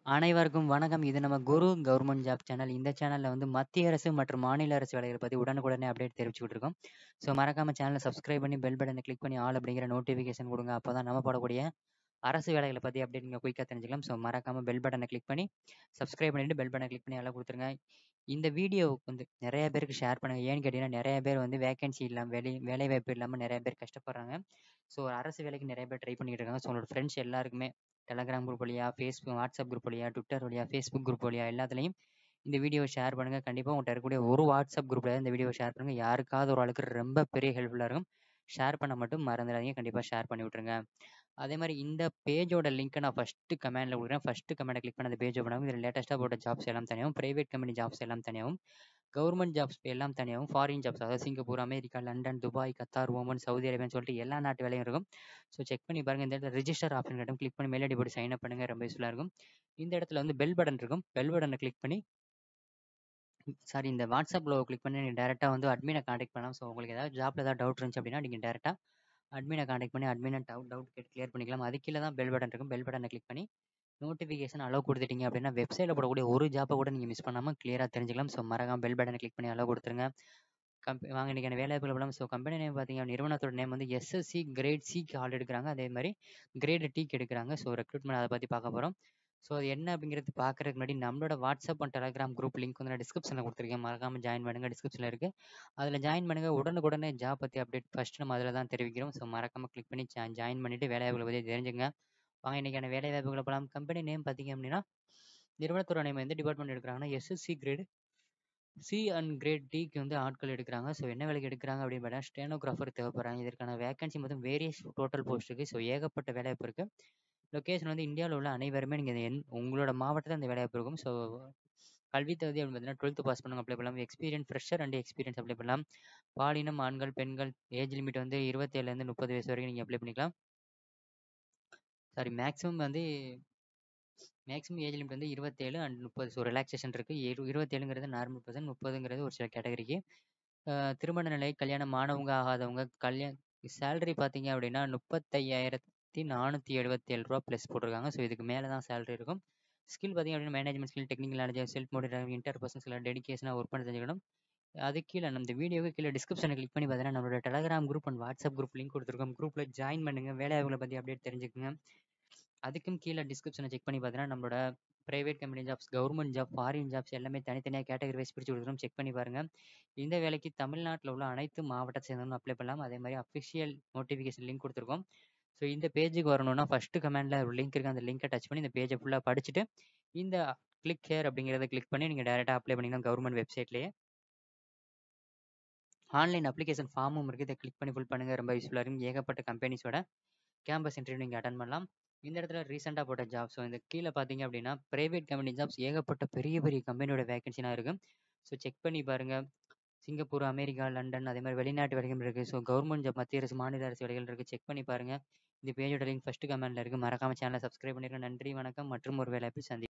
அனைவருக்கும் வணக்கம். இது நம்ம குரு கவர்மெண்ட் ஜாப் சேனல். இந்த சேனல்ல வந்து மத்திய அரசு மற்றும் மாநில அரசு வேலைகள பத்தி உடனுக்குடனே அப்டேட் தெரிவிச்சுக்கிட்டு இருக்கோம். ஸோ மறக்காம சேனல சப்ஸ்கிரைப் பண்ணி பெல் பட்டன கிளிக் பண்ணி ஆல் அப்படிங்கிற நோட்டிஃபிகேஷன் குடுங்க. அப்பதான் நம்ம போடக்கூடிய அரசு வேலைகள பத்தி அப்டேட் நீங்க குயிக்கா தெரிஞ்சுக்கலாம். ஸோ மறக்காம பெல் பட்டன கிளிக் பண்ணி சப்ஸ்கிரைப் பண்ணிட்டு பெல் பட்டன கிளிக் பண்ணி ஆல்ல குடுத்துருங்க. இந்த வீடியோவுக்கு வந்து நெறைய பேருக்கு ஷேர் பண்ணுங்க. ஏன்னு கேட்டீங்கன்னா, நெறைய பேர் வந்து வேக்கன்சி இல்லாம வேலை வேலைவாய்ப்பு இல்லாம நெறைய பேர் கஷ்டப்படுறாங்க. ஸோ அரசு வேலைக்கு நெறைய பேர் ட்ரை பண்ணிட்டு இருக்காங்க. ஸோ உங்களோட ஃப்ரெண்ட்ஸ் எல்லாருக்குமே டெலகிராம் குரூப் வழியா, ஃபேஸ்புக் வாட்ஸ்அப் குரூப் வழியா, ட்விட்டர் வழியா, ஃபேஸ்புக் குரூப் வழியா எல்லாத்துலயும் இந்த வீடியோவ ஷேர் பண்ணுங்க. கண்டிப்பா உங்கட்ட இருக்கக்கூடிய ஒரு வாட்ஸ்அப் குரூப்லயாவது இந்த வீடியோவ ஷேர் பண்ணுங்க. யாருக்காவது ஒரு ஆளுக்கு ரொம்ப பெரிய ஹெல்ப்ஃபுல்லா இருக்கும். ஷேர் பண்ண மட்டும் மறந்துடாதீங்க. கண்டிப்பா ஷேர் பண்ணி விட்டுருங்க. அதே மாரி இந்த பேஜோட லிங்க்க நான் ஃபர்ஸ்ட் கமெண்ட்ல குடுக்குறேன். ஃபர்ஸ்ட் கமெண்ட்ட கிளிக் பண்ணி அந்த பேஜ் ஓப்பன் ஆகும். இதுல லேட்டஸ்ட்டா போட்ட ஜாப்ஸ் எல்லாம் தனியாவும், பிரைவேட் கம்பெனி ஜாப்ஸ் எல்லாம் தனியாவும், கவர்மெண்ட் ஜாப்ஸ் எல்லாம் தனியாவும், ஃபாரின் ஜாப்ஸ் அதாவது Singapore, America, London, Dubai, Qatar, Oman, Saudi அரேபியான்னு சொல்லிட்டு எல்லா நாட்டு வேலையும் இருக்கும். ஸோ செக் பண்ணி பாருங்க. இந்த இடத்துல ரிஜிஸ்டர் ஆப்ஷன் காட்டும். கிளிக் பண்ணி மெயில் ஐடி போட்டு சைன் அப் பண்ணுங்க. ரொம்ப யூஸ்ஃபுல்லா இருக்கும். இந்த இடத்துல வந்து பெல் பட்டன் இருக்கும். பெல் பட்டன கிளிக் பண்ணி சாரி இந்த வாட்ஸ்அப் லோகோ கிளிக் பண்ணி நீங்க டைரக்ட்டா வந்து அட்மின கான்டாக்ட் பண்ணலாம். ஸோ உங்களுக்கு ஏதாவது ஜாப்ல ஏதாவது டவுட் இருந்துச்சு அப்படின்னா, நீங்க டைரக்ட்டா அட்மின கான்டாக்ட் பண்ணி அட்மின டவுட் டவுட் கேட்டு கிளியர் பண்ணிக்கலாம். அதுக்கு கீழ தான் பெல் பட்டன் இருக்கும். பெல் பட்டன கிளிக் பண்ணி நோட்டிஃபிகேஷன் அலோவ் குடுத்துட்டீங்க அப்படின்னா, வெப்சைட்ல போடக்கூடிய ஒரு ஜாப்ப கூட நீங்க மிஸ் பண்ணாம கிளியரா தெரிஞ்சுக்கலாம். ஸோ மறக்காம பெல் பட்டன கிளிக் பண்ணி அலோவ் குடுத்துருங்க. கம்ப் வாங்க இன்னைக்கான வேலைவாய்ப்புகள் பார்க்கலாம். ஸோ கம்பெனி நேம் பார்த்தீங்க நிறுவனத்தோட நேம் வந்து எஸ்எஸ்சி கிரேட் சிக்கு ஆள் எடுக்குறாங்க. அதே மாரி கிரேட் டிக்கு எடுக்குறாங்க. ஸோ ரெக்ரூட்மெண்ட் அத பத்தி பார்க்க போறோம். ஸோ அது என்ன அப்படிங்கிறது பார்க்கறதுக்கு முன்னாடி நம்மளோட WhatsApp and Telegram group link வந்து நான் டிஸ்கிரிப்ஷன்ல குடுத்துருக்கேன். மறக்காம ஜாயின் பண்ணுங்க. டிஸ்கிரிப்ஷன்ல இருக்கு. அதுல ஜாயின் பண்ணுங்க. உடனுக்குடனே ஜாப் பத்தி அப்டேட் ஃபர்ஸ்ட் நம்ம அதுல தான் தெரிவிக்கிறோம். ஸோ மறக்காம கிளிக் பண்ணி ஜா ஜாயின் பண்ணிட்டு வேலைவாய்ப்புகள பத்தி தெரிஞ்சுக்கங்க. வாங்க இன்னைக்கான வேலைவாய்ப்புகள பார்க்கலாம். கம்பெனி நேம் பார்த்தீங்க அப்படின்னா, நிறுவனத்தோட நேம் எந்த டிபார்ட்மெண்ட் எடுக்குறாங்கன்னா, SSC grade C and grade டிக்கு வந்து ஆட்கள் எடுக்குறாங்க. ஸோ என்ன வேலைக்கு எடுக்குறாங்க அப்படின்னு பார்த்தா, ஸ்டெனோகிராஃபர் தேவைப்படுறாங்க. இதற்கான வேக்கன்சி மொத்தம் வேரியஸ் டோட்டல் போஸ்ட் இருக்கு. ஸோ ஏகப்பட்ட வேலைவாய்ப்பு இருக்கு. லொகேஷன் வந்து இந்தியாவுல உள்ள அனைவருமே நீங்க என் உங்களோட மாவட்டத்துல இந்த வேலைவாய்ப்பு இருக்கும். ஸோ கல்வி தகுதி அப்படின்னு பார்த்தீங்கன்னா, 12த் பாஸ் பண்ணவங்க அப்ளை பண்ணலாம். Experience fresher and experience apply பண்ணலாம். பாலினம் ஆண்கள், பெண்கள் ஏஜ் லிமிட் வந்து 27லேருந்து 30 வயசு வரைக்கும் நீங்க அப்ளை பண்ணிக்கலாம். சாரி மேக்ஸிமம் வந்து மேக்ஸிமம் ஏஜ் லிமிட் வந்து 27 அண்ட் 30 ஸோ ரிலாக்சேஷன் இருக்கு. இரு 27ங்கிறது நார்மல் பெர்சன், 30ங்கிறது ஒரு சில கேட்டகரிக்கு. அ திருமண நிலை, கல்யாணம் ஆனவங்க, ஆகாதவங்க, கல்யா சேலரி பார்த்தீங்க அப்படின்னா, ரூ. 35,477 பிளஸ் போட்டிருக்காங்க. ஸோ இதுக்கு மேல தான் சேலரி இருக்கும். ஸ்கில் பார்த்தீங்க அப்படின்னா, management skill, technical knowledge, self motivate, interpersonal skill, டெடிகேஷனா ஒர்க் பண்ண தெரிஞ்சுக்கணும். அதுக்கு கீழ நம்ம இந்த வீடியோவுக்கு கீழ டிஸ்கிரிப்ஷன கிளிக் பண்ணி பார்த்தீங்கன்னா, நம்மளோட Telegram group and WhatsApp group link குடுத்துருக்கோம். குரூப்ல ஜாயின் பண்ணுங்க. வேலைவாய்ப்புகள பத்தி அப்டேட் தெரிஞ்சுக்கங்க. அதுக்கும் கீழ டிஸ்கிரிப்ஷன செக் பண்ணி பார்த்தீங்கன்னா, நம்மளோட private company jobs, government job, foreign jobs எல்லாமே தனித்தனியா கேட்டகரி வைஸ் பிரிச்சு குடுத்துருக்கோம். செக் பண்ணி பாருங்க. இந்த வேலைக்கு தமிழ்நாட்டுல உள்ள அனைத்து மாவட்டத்த சேர்ந்தவங்களும் அப்ளை பண்ணலாம். அதே மாரி அஃபிஷியல் நோட்டிஃபிகேஷன் லிங்க் குடுத்துருக்கோம். ஸோ இந்த பேஜுக்கு வரணும்னா, ஃபர்ஸ்ட் கமெண்ட்ல ஒரு லிங்க் இருக்கு. அந்த லிங்க டச் பண்ணி இந்த பேஜ ஃபுல்லா படிச்சுட்டு, இந்த கிளிக் ஹியர் அப்படிங்கிறத கிளிக் பண்ணி நீங்க டைரக்ட்டா அப்ளை பண்ணிக்கலாம் கவர்மெண்ட் வெப்சைட்லயே. ஆன்லைன் அப்ளிகேஷன் ஃபார்மும் இருக்கு. இத கிளிக் பண்ணி ஃபில் பண்ணுங்க. ரொம்ப யூஸ்ஃபுல்லா இருக்கும். ஏகப்பட்ட கம்பெனிஸோட கேம்பஸ் இன்டர்வியூ நீங்க அட்டெண்ட் பண்ணலாம். இந்த இடத்துல ரீசென்ட்டா போட்ட ஜாப்ஸ் வந்து கீழ பார்த்தீங்க அப்படின்னா, பிரைவேட் கம்பெனி ஜாப்ஸ் ஏகப்பட்ட பெரிய பெரிய கம்பெனியோட வேக்கன்சிலாம் இருக்கு. ஸோ செக் பண்ணி பாருங்க. சிங்கப்பூர், அமெரிக்கா, லண்டன் அதே மாரி வெளிநாட்டு வேலைகள் இருக்கு. ஸோ கவர்மெண்ட் ஜாப் மத்திய அரசு, மாநில அரசு வேலைகள் இருக்கு. செக் பண்ணி பாருங்க. இந்த பேஜோட லிங்க் ஃபர்ஸ்ட் கமெண்ட்ல இருக்கு. மறக்காம சேனல சப்ஸ்கிரைப் பண்ணிருங்க. நன்றி, வணக்கம் மற்றும் ஒரு வேலைவாய்ப்பில் சந்தி